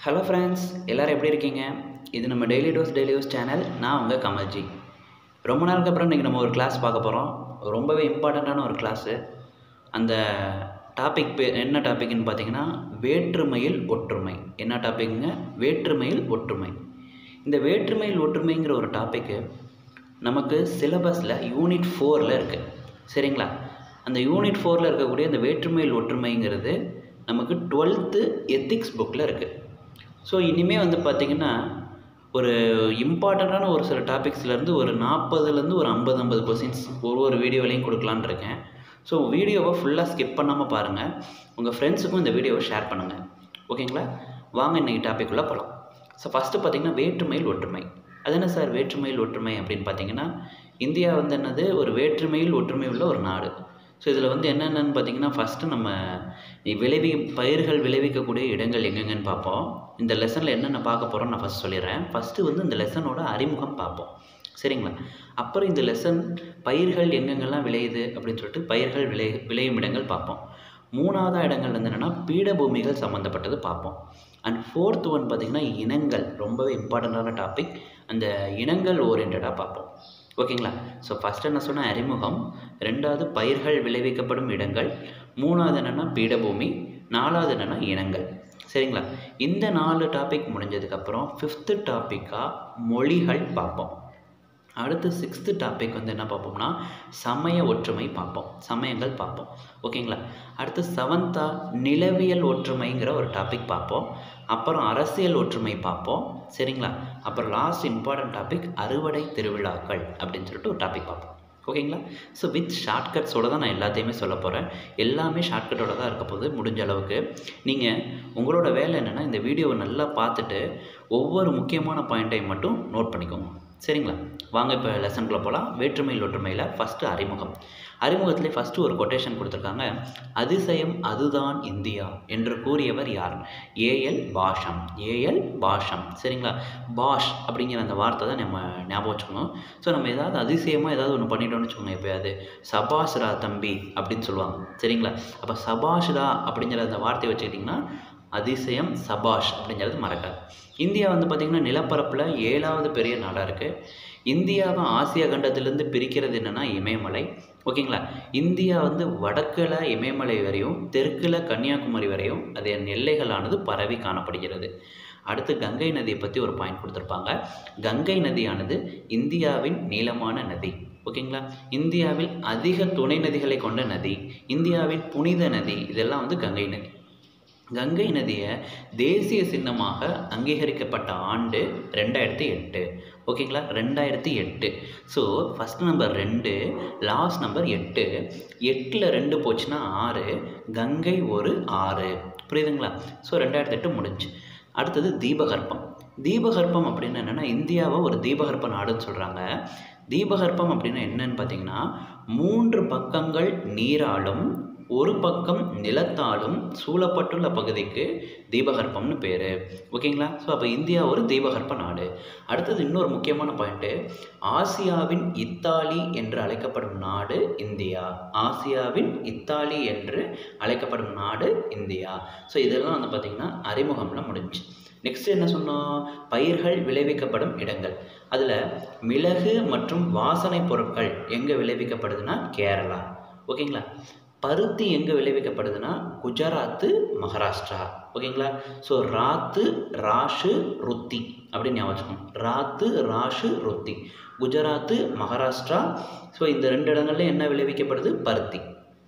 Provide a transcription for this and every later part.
hello friends எல்லோரும் எப்படி இருக்கீங்க இது நம்ம daily dose daily dose channel நான் உங்கள் கமல்ஜி ரொம்ப நாளுக்கு அப்புறம் இன்றைக்கி நம்ம ஒரு கிளாஸ் பார்க்க போகிறோம் ரொம்பவே இம்பார்ட்டண்ட்டான ஒரு கிளாஸு அந்த டாபிக் பே என்ன டாபிக்னு பார்த்தீங்கன்னா வேற்றுமையில் ஒற்றுமை என்ன டாபிக்ங்க வேற்றுமையில் ஒற்றுமை இந்த வேற்றுமையில் ஒற்றுமைங்கிற ஒரு டாப்பிக்கு நமக்கு சிலபஸில் யூனிட் ஃபோரில் இருக்குது சரிங்களா அந்த யூனிட் ஃபோரில் இருக்கக்கூடிய அந்த வேற்றுமையில் ஒற்றுமைங்கிறது நமக்கு டுவெல்த்து எத்திக்ஸ் புக்கில் இருக்குது ஸோ இனிமேல் வந்து பார்த்திங்கன்னா ஒரு இம்பார்ட்டண்ட்டான ஒரு சில டாபிக்ஸ்லேருந்து ஒரு நாற்பதுலேருந்து ஒரு ஐம்பது ஐம்பது கொஸ்டின்ஸ் ஒரு ஒரு வீடியோலையும் கொடுக்கலான்னு இருக்கேன் ஸோ வீடியோவை ஃபுல்லாக ஸ்கிப் பண்ணாமல் பாருங்கள் உங்கள் ஃப்ரெண்ட்ஸுக்கும் இந்த வீடியோவை ஷேர் பண்ணுங்கள் ஓகேங்களா வாங்க இன்றைக்கி டாபிக்குள்ளே போகலாம் ஸோ ஃபஸ்ட்டு பார்த்திங்கன்னா வேற்றுமையில் ஒற்றுமை அது என்ன சார் வேற்றுமையில் ஒற்றுமை அப்படின்னு பார்த்தீங்கன்னா இந்தியா வந்து என்னது ஒரு வேற்றுமையில் ஒற்றுமை உள்ள ஒரு நாடு ஸோ இதில் வந்து என்னென்னு பார்த்தீங்கன்னா ஃபஸ்ட்டு நம்ம விளைவி பயிர்கள் விளைவிக்கக்கூடிய இடங்கள் எங்கெங்கன்னு பார்ப்போம் இந்த லெசனில் என்னென்ன பார்க்க போகிறோம் நான் ஃபஸ்ட் சொல்லிடுறேன் ஃபஸ்ட்டு வந்து இந்த லெசனோட அறிமுகம் பார்ப்போம் சரிங்களா அப்புறம் இந்த லெசன் பயிர்கள் எங்கெங்கெல்லாம் விளையுது அப்படின்னு சொல்லிட்டு பயிர்கள் விளை விளையும் இடங்கள் பார்ப்போம் மூணாவது இடங்கள் வந்து என்னென்னா பீடபூமிகள் சம்மந்தப்பட்டது பார்ப்போம் அண்ட் ஃபோர்த் ஒன் பார்த்திங்கன்னா இனங்கள் ரொம்பவே இம்பார்ட்டண்ட்டான டாபிக் அந்த இனங்கள் ஓரியன்டாக பார்ப்போம் ஓகேங்களா ஸோ ஃபஸ்ட் என்ன சொன்னால் அறிமுகம் ரெண்டாவது பயிர்கள் விளைவிக்கப்படும் இடங்கள் மூணாவது என்னென்னா பீடபூமி நாலாவது என்னென்னா இனங்கள் சரிங்களா இந்த நாலு டாபிக் முடிஞ்சதுக்கப்புறம் ஃபிஃப்த்து டாப்பிக்காக மொழிகள் பார்ப்போம் அடுத்து சிக்ஸ்த்து டாபிக் வந்து என்ன பார்ப்போம்னா சமய ஒற்றுமை பார்ப்போம் சமயங்கள் பார்ப்போம் ஓகேங்களா அடுத்து செவன்த்தா நிலவியல் ஒற்றுமைங்கிற ஒரு டாபிக் பார்ப்போம் அப்புறம் அரசியல் ஒற்றுமை பார்ப்போம் சரிங்களா அப்புறம் லாஸ்ட் இம்பார்ட்டன்ட் டாபிக் அறுவடை திருவிழாக்கள் அப்படின்னு சொல்லிட்டு ஒரு டாபிக் பார்ப்போம் ஓகேங்களா ஸோ வித் ஷார்ட்கட்ஸோட தான் நான் எல்லாத்தையுமே சொல்ல போகிறேன் எல்லாமே ஷார்ட்கட்டோட தான் இருக்க போகுது முடிஞ்ச அளவுக்கு நீங்கள் உங்களோட வேலை என்னென்னா இந்த வீடியோவை நல்லா பார்த்துட்டு ஒவ்வொரு முக்கியமான பாயிண்ட்டையும் மட்டும் நோட் பண்ணிக்கோங்க சரிங்களா வாங்க இப்போ லெசனுக்குள்ளே போகலாம் வேற்றுமையில் ஒற்றுமையில் ஃபஸ்ட்டு அறிமுகம் அறிமுகத்திலே ஃபஸ்ட்டு ஒரு கொட்டேஷன் கொடுத்துருக்காங்க அதிசயம் அதுதான் இந்தியா என்று கூறியவர் யார் ஏஎல் பாஷம் ஏஎல் பாஷம் சரிங்களா பாஷ் அப்படிங்கிற அந்த வார்த்தை தான் நம்ம ஞாபகம் வச்சுக்கணும் ஸோ நம்ம ஏதாவது அதிசயமாக ஏதாவது ஒன்று பண்ணிட்டோம்னு வச்சுக்கோங்க எப்போயாவது சபாஷ்ரா தம்பி அப்படின்னு சொல்லுவாங்க சரிங்களா அப்போ சபாஷ்ரா அப்படிங்கிற அந்த வார்த்தையை வச்சுக்கிட்டிங்கன்னா அதிசயம் சபாஷ் அப்படிங்கிறது மறக்காது இந்தியா வந்து பார்த்திங்கன்னா நிலப்பரப்பில் ஏழாவது பெரிய நாடாக இருக்குது இந்தியாவை ஆசியா கண்டத்திலேருந்து பிரிக்கிறது என்னென்னா இமயமலை ஓகேங்களா இந்தியா வந்து வடக்கில் இமயமலை வரையும் தெற்கில் கன்னியாகுமரி வரையும் அது எல்லைகளானது பரவி காணப்படுகிறது அடுத்து கங்கை நதியை பற்றி ஒரு பாயிண்ட் கொடுத்துருப்பாங்க கங்கை நதியானது இந்தியாவின் நீளமான நதி ஓகேங்களா இந்தியாவில் அதிக துணை நதிகளை கொண்ட நதி இந்தியாவின் புனித நதி இதெல்லாம் வந்து கங்கை நதி கங்கை நதியை தேசிய சின்னமாக அங்கீகரிக்கப்பட்ட ஆண்டு ரெண்டாயிரத்தி எட்டு ஓகேங்களா ரெண்டாயிரத்தி எட்டு ஸோ ஃபஸ்ட் நம்பர் ரெண்டு லாஸ்ட் நம்பர் எட்டு எட்டில் ரெண்டு போச்சுன்னா ஆறு கங்கை ஒரு ஆறு புரியுதுங்களா ஸோ ரெண்டாயிரத்தி எட்டு முடிஞ்சு அடுத்தது தீபகற்பம் தீபகற்பம் அப்படின்னு என்னென்னா இந்தியாவை ஒரு தீபகற்ப நாடுன்னு சொல்கிறாங்க தீபகற்பம் அப்படின்னா என்னன்னு பார்த்தீங்கன்னா மூன்று பக்கங்கள் நீராலும் ஒரு பக்கம் நிலத்தாலும் சூழப்பட்டுள்ள பகுதிக்கு தீபகற்பம்னு பேர் ஓகேங்களா ஸோ அப்போ இந்தியா ஒரு தீபகற்ப நாடு அடுத்தது இன்னொரு முக்கியமான பாயிண்ட்டு ஆசியாவின் இத்தாலி என்று அழைக்கப்படும் நாடு இந்தியா ஆசியாவின் இத்தாலி என்று அழைக்கப்படும் நாடு இந்தியா ஸோ இதெல்லாம் வந்து பார்த்திங்கன்னா அறிமுகம்லாம் முடிஞ்சு நெக்ஸ்ட் என்ன சொன்னோம் பயிர்கள் விளைவிக்கப்படும் இடங்கள் அதில் மிளகு மற்றும் வாசனை பொருட்கள் எங்கே விளைவிக்கப்படுதுன்னா கேரளா ஓகேங்களா பருத்தி எங்கே விளைவிக்கப்படுதுன்னா குஜராத்து மகாராஷ்டிரா ஓகேங்களா ஸோ ராத்து ராஷு ருத்தி அப்படின்னு ஞாபகம் வச்சுக்கணும் ராத்து ராஷு ருத்தி குஜராத்து மகாராஷ்டிரா ஸோ இந்த ரெண்டு இடங்கள்ல என்ன விளைவிக்கப்படுது பருத்தி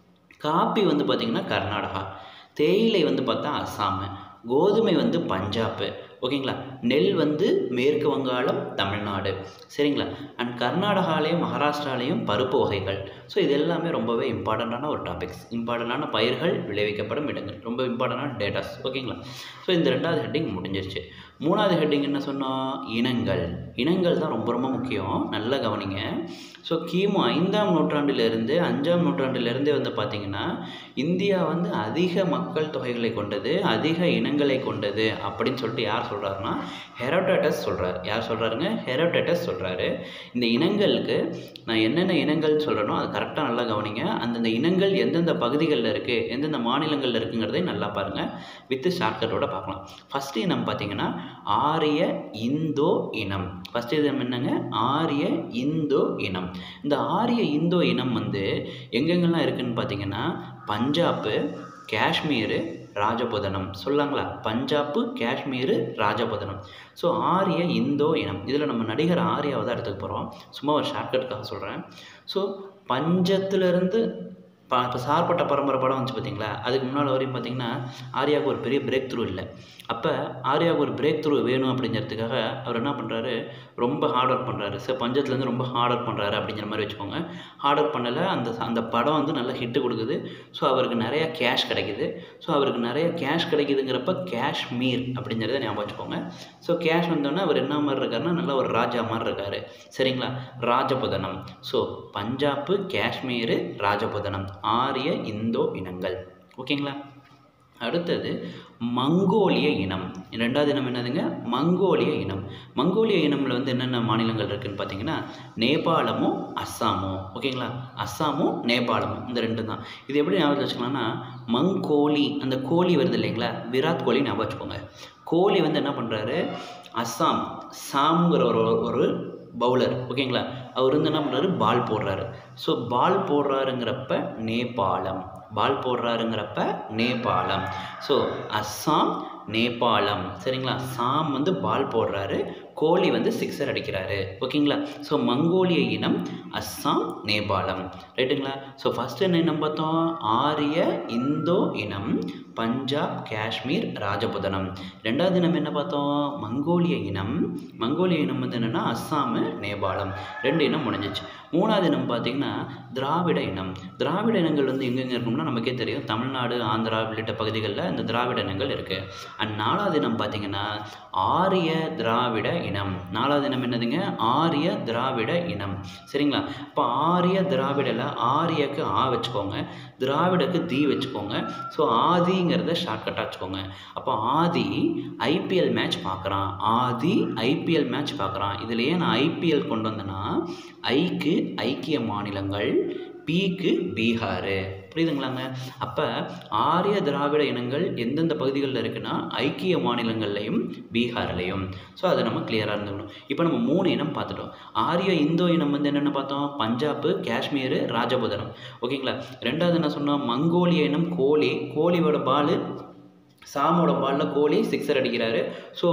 காப்பி வந்து பார்த்திங்கன்னா கர்நாடகா தேயிலை வந்து பார்த்தா அஸ்ஸாமு கோதுமை வந்து பஞ்சாப்பு ஓகேங்களா நெல் வந்து மேற்கு வங்காளம் தமிழ்நாடு சரிங்களா அண்ட் கர்நாடகாலேயும் மகாராஷ்டிராலேயும் பருப்பு வகைகள் ஸோ இது எல்லாமே ரொம்பவே இம்பார்ட்டண்ட்டான ஒரு டாபிக்ஸ் இம்பார்ட்டண்ட்டான பயிர்கள் விளைவிக்கப்படும் இடங்கள் ரொம்ப இம்பார்ட்டண்டான டேட்டாஸ் ஓகேங்களா ஸோ இந்த ரெண்டாவது ஹெட்டிங் முடிஞ்சிருச்சு மூணாவது ஹெட்டிங் என்ன சொன்னால் இனங்கள் இனங்கள் தான் ரொம்ப ரொம்ப முக்கியம் நல்லா கவனிங்க ஸோ கிமு ஐந்தாம் நூற்றாண்டிலிருந்து அஞ்சாம் நூற்றாண்டிலிருந்தே வந்து பார்த்திங்கன்னா இந்தியா வந்து அதிக மக்கள் தொகைகளை கொண்டது அதிக இனங்களை கொண்டது அப்படின்னு சொல்லிட்டு யார் சொல்கிறாருன்னா ஹெரோடேட்டஸ் சொல்கிறார் யார் சொல்கிறாருங்க ஹெரோடேட்டஸ் சொல்கிறாரு இந்த இனங்களுக்கு நான் என்னென்ன இனங்கள் சொல்கிறேனோ அது கரெக்டாக நல்லா கவனிங்க அந்தந்த இனங்கள் எந்தெந்த பகுதிகளில் இருக்குது எந்தெந்த மாநிலங்களில் இருக்குங்கிறதை நல்லா பாருங்கள் வித்து ஷார்ட்கட்டோட பார்க்கலாம் ஃபஸ்ட் இனம் பார்த்தீங்கன்னா ஆரிய இந்தோ இனம் ஃபஸ்ட் இனம் என்னங்க ஆரிய இந்தோ இனம் இந்த ஆரிய இந்தோ இனம் வந்து எங்கெங்கெல்லாம் இருக்குன்னு பார்த்தீங்கன்னா பஞ்சாப்பு காஷ்மீரு ராஜபுதனம் சொல்லாங்களா பஞ்சாப்பு காஷ்மீரு ராஜபுதனம் ஸோ ஆரிய இந்தோ இனம் இதில் நம்ம நடிகர் ஆரியாவை தான் எடுத்துக்க போகிறோம் சும்மா ஒரு ஷார்ட்கட்டுக்காக சொல்கிறேன் ஸோ பஞ்சத்துலேருந்து ப இப்போ சார்பட்ட பரம்பரை படம் வந்துச்சு பார்த்தீங்களா அதுக்கு முன்னால் வரையும் பார்த்தீங்கன்னா ஆர்யாவுக்கு ஒரு பெரிய பிரேக் த்ரூ இல்லை அப்போ ஆர்யாவுக்கு ஒரு பிரேக் த்ரூ வேணும் அப்படிங்கிறதுக்காக அவர் என்ன பண்ணுறாரு ரொம்ப ஹார்ட் ஒர்க் பண்ணுறாரு சார் பஞ்சத்துலேருந்து ரொம்ப ஹார்ட் ஒர்க் பண்ணுறாரு அப்படிங்கிற மாதிரி வச்சுக்கோங்க ஹார்ட் ஒர்க் பண்ணலை அந்த அந்த படம் வந்து நல்லா ஹிட்டு கொடுக்குது ஸோ அவருக்கு நிறையா கேஷ் கிடைக்குது ஸோ அவருக்கு நிறைய கேஷ் கிடைக்குதுங்கிறப்ப காஷ்மீர் அப்படிங்கிறத ஞாபகம் வச்சுக்கோங்க ஸோ கேஷ் வந்தோடனே அவர் என்ன மாதிரி இருக்காருன்னா நல்ல ஒரு ராஜா மாதிரி இருக்கார் சரிங்களா ராஜபுதனம் ஸோ பஞ்சாப்பு காஷ்மீர் ராஜபுதனம் ஆரிய இந்தோ இனங்கள் ஓகேங்களா அடுத்தது மங்கோலிய இனம் ரெண்டாவது இனம் என்னதுங்க மங்கோலிய இனம் மங்கோலிய இனமில் வந்து என்னென்ன மாநிலங்கள் இருக்குதுன்னு பார்த்தீங்கன்னா நேபாளமும் அஸ்ஸாமும் ஓகேங்களா அஸ்ஸாமும் நேபாளமும் இந்த ரெண்டு தான் இது எப்படி ஞாபகம் வச்சுக்கலாம்னா மங்கோலி அந்த கோழி வருது இல்லைங்களா விராட் கோலி ஞாபகம் வச்சுக்கோங்க கோலி வந்து என்ன பண்ணுறாரு அஸ்ஸாம் சாம்ங்கிற ஒரு ஒரு பவுலர் ஓகேங்களா அவர் வந்து என்ன பண்ணுறாரு பால் போடுறாரு ஸோ பால் போடுறாருங்கிறப்ப நேபாளம் பால் போடுறாருங்கிறப்ப நேபாளம் ஸோ அஸ்ஸாம் நேபாளம் சரிங்களா சாம் வந்து பால் போடுறாரு கோலி வந்து சிக்ஸர் அடிக்கிறாரு ஓகேங்களா ஸோ மங்கோலிய இனம் அஸ்ஸாம் நேபாளம் ரைட்டுங்களா ஸோ ஃபஸ்ட்டு என்ன இனம் பார்த்தோம் ஆரிய இந்தோ இனம் பஞ்சாப் காஷ்மீர் ராஜபுதனம் ரெண்டாவது இனம் என்ன பார்த்தோம் மங்கோலிய இனம் மங்கோலிய இனம் வந்து என்னென்னா அஸ்ஸாமு நேபாளம் ரெண்டு இனம் முடிஞ்சிச்சு மூணாவது இனம் பார்த்திங்கன்னா திராவிட இனம் திராவிட இனங்கள் வந்து எங்கெங்கே இருக்கும்னா நமக்கே தெரியும் தமிழ்நாடு ஆந்திரா உள்ளிட்ட பகுதிகளில் இந்த திராவிட இனங்கள் இருக்குது அண்ட் நாலாவது இனம் பார்த்திங்கன்னா ஆரிய திராவிட இனம் நாலாவது இனம் என்னதுங்க ஆரிய திராவிட இனம் சரிங்களா இப்போ ஆரிய திராவிடில் ஆரியக்கு ஆ வச்சுக்கோங்க திராவிடக்கு தி வச்சுக்கோங்க ஸோ ஆதிங்கிறத ஷார்ட்கட்டாக வச்சுக்கோங்க அப்போ ஆதி ஐபிஎல் மேட்ச் பார்க்குறான் ஆதி ஐபிஎல் மேட்ச் பார்க்குறான் இதுலேயே நான் ஐபிஎல் கொண்டு வந்தேன்னா ஐக்கு ஐக்கிய மாநிலங்கள் பிக்கு பீகார் புரியுதுங்களாங்க அப்போ ஆரிய திராவிட இனங்கள் எந்தெந்த பகுதிகளில் இருக்குன்னா ஐக்கிய மாநிலங்கள்லையும் பீகார்லையும் ஸோ அதை நம்ம கிளியராக இருந்துக்கணும் இப்போ நம்ம மூணு இனம் பார்த்துட்டோம் ஆரிய இந்தோ இனம் வந்து என்னென்ன பார்த்தோம் பஞ்சாப்பு காஷ்மீர் ராஜபுதனம் ஓகேங்களா ரெண்டாவது என்ன சொன்னோம் மங்கோலிய இனம் கோழி கோழியோட பால் சாமோட பாலில் கோலி சிக்ஸர் அடிக்கிறாரு ஸோ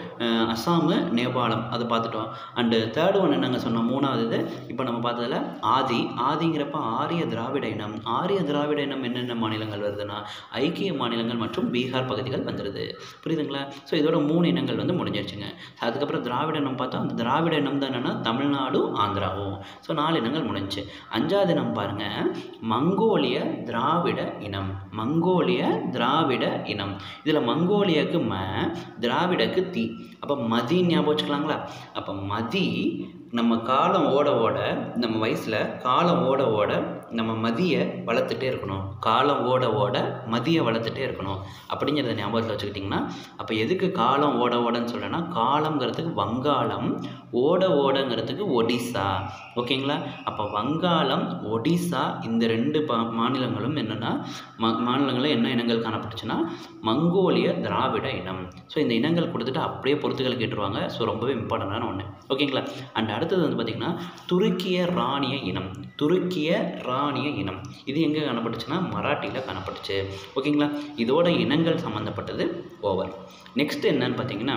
அஸ்ஸாமு நேபாளம் அதை பார்த்துட்டோம் அண்டு தேர்ட் ஒன் என்னங்க சொன்னோம் மூணாவது இது இப்போ நம்ம பார்த்ததில் ஆதி ஆதிங்கிறப்ப ஆரிய திராவிட இனம் ஆரிய திராவிட இனம் என்னென்ன மாநிலங்கள் வருதுன்னா ஐக்கிய மாநிலங்கள் மற்றும் பீகார் பகுதிகள் வந்துடுது புரியுதுங்களா ஸோ இதோட மூணு இனங்கள் வந்து முடிஞ்சிருச்சுங்க அதுக்கப்புறம் திராவிட இனம் பார்த்தா அந்த திராவிட இனம் தான் என்னென்னா தமிழ்நாடும் ஆந்திராவும் ஸோ நாலு இனங்கள் முடிஞ்சுச்சு அஞ்சாவது இனம் பாருங்கள் மங்கோலிய திராவிட இனம் மங்கோலிய திராவிட இனம் இதில் மங்கோலியாவுக்கு ம திராவிடக்கு தி அப்போ மதி ஞாபகம் வச்சுக்கலாங்களா அப்போ மதி நம்ம காலம் ஓட ஓட நம்ம வயசில் காலம் ஓட ஓட நம்ம மதியை வளர்த்துட்டே இருக்கணும் காலம் ஓட ஓட மதியை வளர்த்துட்டே இருக்கணும் அப்படிங்கிறத ஞாபகத்தில் வச்சுக்கிட்டிங்கன்னா அப்போ எதுக்கு காலம் ஓட ஓடன்னு சொல்கிறேன்னா காலங்கிறதுக்கு வங்காளம் ஓட ஓடங்கிறதுக்கு ஒடிசா ஓகேங்களா அப்போ வங்காளம் ஒடிசா இந்த ரெண்டு ப மாநிலங்களும் என்னென்னா ம மாநிலங்களில் என்ன இனங்கள் காணப்பட்டுச்சுன்னா மங்கோலிய திராவிட இனம் ஸோ இந்த இனங்கள் கொடுத்துட்டு அப்படியே பொறுத்துக்கள் கேட்டுருவாங்க ஸோ ரொம்பவே இம்பார்ட்டண்டான ஒன்று ஓகேங்களா அண்ட் அடுத்தது வந்து பார்த்திங்கன்னா துருக்கிய ராணிய இனம் துருக்கிய ராணிய இனம் இது எங்கே காணப்பட்டுச்சுன்னா மராட்டியில் காணப்பட்டுச்சு ஓகேங்களா இதோட இனங்கள் சம்மந்தப்பட்டது ஓவர் நெக்ஸ்ட் என்னன்னு பார்த்தீங்கன்னா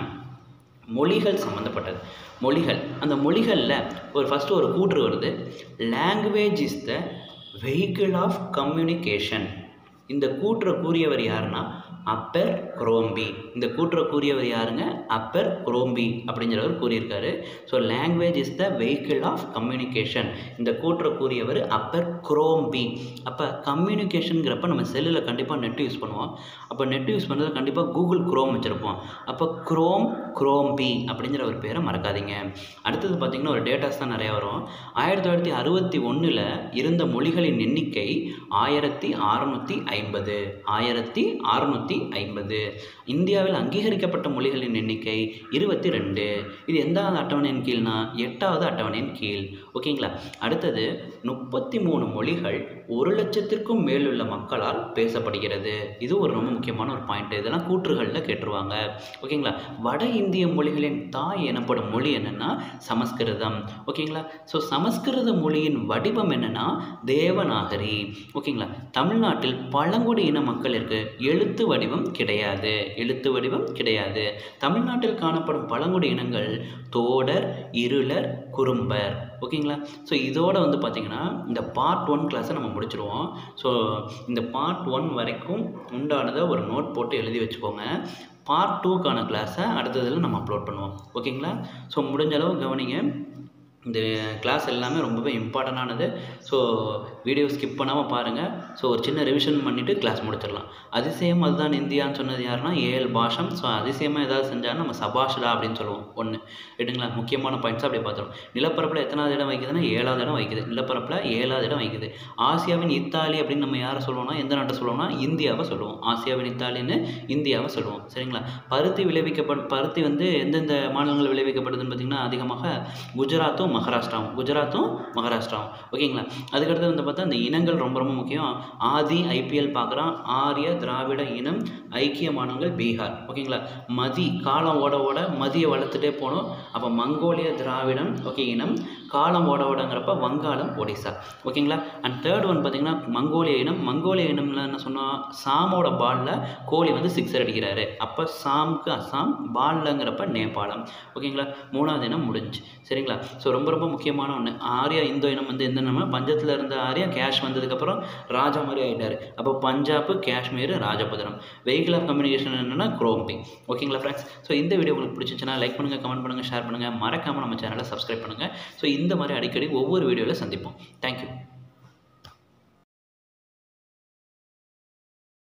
மொழிகள் சம்மந்தப்பட்டது மொழிகள் அந்த மொழிகளில் ஒரு ஃபஸ்ட்டு ஒரு கூற்று வருது language is the vehicle of communication இந்த கூற்றை கூறியவர் யாருன்னா அப்பர் குரோம்பி இந்த கூற்றை கூறியவர் யாருங்க அப்பர் குரோம்பி அப்படிங்கிறவர் கூறியிருக்காரு so language is the vehicle of communication இந்த கூற்றை கூறியவர் அப்பர் குரோம்பி அப்போ கம்யூனிகேஷனுங்கிறப்ப நம்ம செல்லில் கண்டிப்பாக நெட் யூஸ் பண்ணுவோம் அப்போ நெட் யூஸ் பண்ணுறது கண்டிப்பாக கூகுள் குரோம் வச்சுருப்போம் அப்போ குரோம் குரோம்பி அப்படிங்கிற ஒரு பேரை மறக்காதீங்க அடுத்தது பார்த்திங்கன்னா ஒரு டேட்டாஸ் தான் நிறையா வரும் ஆயிரத்தி தொள்ளாயிரத்தி அறுபத்தி ஒன்றில் இருந்த மொழிகளின் எண்ணிக்கை ஆயிரத்தி அறநூற்றி ஐம்பது ஆயிரத்தி அறநூற்றி நானூற்றி ஐம்பது இந்தியாவில் அங்கீகரிக்கப்பட்ட மொழிகளின் எண்ணிக்கை இருபத்தி ரெண்டு இது எந்தாவது அட்டவணையின் கீழ்னா எட்டாவது அட்டவணையின் கீழ் ஓகேங்களா அடுத்தது முப்பத்தி மூணு மொழிகள் ஒரு லட்சத்திற்கும் மேலுள்ள மக்களால் பேசப்படுகிறது இது ஒரு ரொம்ப முக்கியமான ஒரு பாயிண்ட் இதெல்லாம் கூற்றுகளில் கேட்டுருவாங்க ஓகேங்களா வட இந்திய மொழிகளின் தாய் எனப்படும் மொழி என்னன்னா சமஸ்கிருதம் ஓகேங்களா ஸோ சமஸ்கிருத மொழியின் வடிவம் என்னன்னா தேவநாகரி ஓகேங்களா தமிழ்நாட்டில் பழங்குடி இன மக்களிற்கு எழுத்து வடிவம் கிடையாது எழுத்து வடிவம் கிடையாது தமிழ்நாட்டில் காணப்படும் பழங்குடி இனங்கள் தோடர் இருளர் குறும்பர் ஓகேங்களா ஸோ இதோட வந்து பார்த்திங்கன்னா இந்த பார்ட் ஒன் கிளாஸை நம்ம முடிச்சிருவோம் ஸோ இந்த பார்ட் ஒன் வரைக்கும் உண்டானதை ஒரு நோட் போட்டு எழுதி வச்சுக்கோங்க பார்ட் டூக்கான கிளாஸை அடுத்ததில் நம்ம அப்லோட் பண்ணுவோம் ஓகேங்களா ஸோ முடிஞ்ச அளவு கவனிங்க இந்த கிளாஸ் எல்லாமே ரொம்பவே இம்பார்ட்டண்டானது ஸோ வீடியோ ஸ்கிப் பண்ணாமல் பாருங்கள் ஸோ ஒரு சின்ன ரிவிஷன் பண்ணிவிட்டு கிளாஸ் முடிச்சிடலாம் அதிசயம் அதுதான் இந்தியான்னு சொன்னது யாருன்னா ஏஎல் பாஷம் ஸோ அதிசயமாக ஏதாவது செஞ்சால் நம்ம சபாஷ்டா அப்படின்னு சொல்லுவோம் ஒன்று ரைட்டுங்களா முக்கியமான பாயிண்ட்ஸ் அப்படி பார்த்துருவோம் நிலப்பரப்பில் எத்தனாவது இடம் வைக்குதுன்னா ஏழாவது இடம் வைக்குது நிலப்பரப்பில் ஏழாவது இடம் வைக்குது ஆசியாவின் இத்தாலி அப்படின்னு நம்ம யாரை சொல்லுவோம்னா எந்த நாட்டை சொல்லுவோம்னா இந்தியாவை சொல்லுவோம் ஆசியாவின் இத்தாலின்னு இந்தியாவை சொல்லுவோம் சரிங்களா பருத்தி விளைவிக்கப்படும் பருத்தி வந்து எந்தெந்த மாநிலங்கள் விளைவிக்கப்படுதுன்னு பார்த்திங்கன்னா அதிகமாக குஜராத்தும் மகாராஷ்டிராவும் குஜராத்தும் மகாராஷ்டிராவும் ஓகேங்களா அதுக்கடுத்து வந்து பார்த்தா இந்த இனங்கள் ரொம்ப ரொம்ப முக்கியம் ஆதி ஐபிஎல் பார்க்குறான் ஆரிய திராவிட இனம் ஐக்கிய மாநிலங்கள் பீகார் ஓகேங்களா மதி காலம் ஓட ஓட மதியை வளர்த்துட்டே போகணும் அப்போ மங்கோலிய திராவிடம் ஓகே இனம் காலம் ஓட ஓடங்கிறப்ப வங்காளம் ஒடிசா ஓகேங்களா அண்ட் தேர்ட் ஒன் பார்த்தீங்கன்னா மங்கோலிய இனம் மங்கோலிய இனம்ல என்ன சொன்னால் சாமோட பாலில் கோலி வந்து சிக்ஸர் அடிக்கிறாரு அப்போ சாம்க்கு அசாம் பால்லங்கிறப்ப நேபாளம் ஓகேங்களா மூணாவது இனம் முடிஞ்சு சரிங்களா ஸோ ரொம்ப ரொம்ப முக்கியமான ஒன்று ஆரியா இந்தோ இனம் வந்து எந்த நம்ம பஞ்சத்தில் இருந்த ஆரியா கேஷ் வந்ததுக்கப்புறம் ராஜா மாதிரி ஆகிட்டார் அப்போ பஞ்சாப் காஷ்மீர் ராஜபுத்திரம் வெஹிக்கிள் ஆஃப் கம்யூனிகேஷன் என்னென்னா குரோம்பிங் ஓகேங்களா ஃப்ரெண்ட்ஸ் ஸோ இந்த வீடியோ உங்களுக்கு பிடிச்சிச்சுன்னா லைக் பண்ணுங்கள் கமெண்ட் பண்ணுங்கள் ஷேர் பண்ணுங்கள் மறக்காமல் நம்ம சேனலை சப்ஸ்கிரைப் பண்ணுங்கள் ஸோ இந்த மாதிரி அடிக்கடி ஒவ்வொரு வீடியோவில் சந்திப்போம் தேங்க்யூ